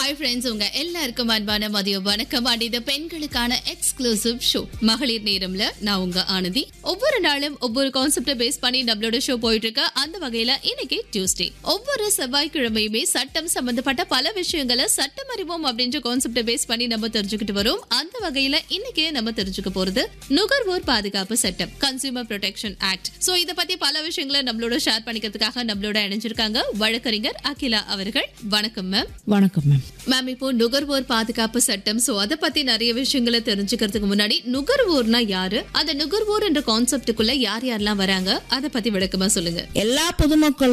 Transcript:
hi friends உங்க எல்லாருக்கும் அன்பான மதிய வணக்கம் அண்ட் இது பெண்களுக்கான எக்ஸ்க்ளூசிவ் ஷோ மகளிர் நேரம்ல நான் உங்க ஆனந்தி ஒவ்வொரு நாளும் ஒவ்வொரு கான்செப்ட பேஸ் பண்ணி நம்மளோட ஷோ போயிட்டு இருக்கு அந்த வகையில இன்னைக்கு டியூஸ்டே ஒவ்வொரு செவ்வாய்க்கிழமையுமே சட்டம் சம்பந்தப்பட்ட பல விஷயங்களை சட்டம் அறிவோம் அப்படின்ற கான்செப்ட பேஸ் பண்ணி நம்ம தெரிஞ்சுக்கிட்டு வரோம் அந்த வகையில இன்னைக்கு நம்ம தெரிஞ்சுக்க போறது நுகர்வோர் பாதுகாப்பு சட்டம் கன்சியூமர் ப்ரொடெக்ஷன் ஆக்ட் சோ இத பத்தி பல விஷயங்களை நம்மளோட ஷேர் பண்ணிக்கிறதுக்காக நம்மளோட இணைஞ்சிருக்காங்க வழக்கறிஞர் அகிலா அவர்கள் வணக்கம் மேம் வணக்கம் மேம் மேம் இப்போ நுகர்வோர் பாதுகாப்பு சட்டம் சோ அத பத்தி நிறைய விஷயங்களை தெரிஞ்சுக்கிறதுக்கு முன்னாடி நுகர்வோர்னா யாரு அந்த நுகர்வோர் என்ற கான்செப்டுக்குள்ள யார் யாரெல்லாம் வராங்க அத பத்தி விளக்கமா சொல்லுங்க எல்லா பொதுமக்கள்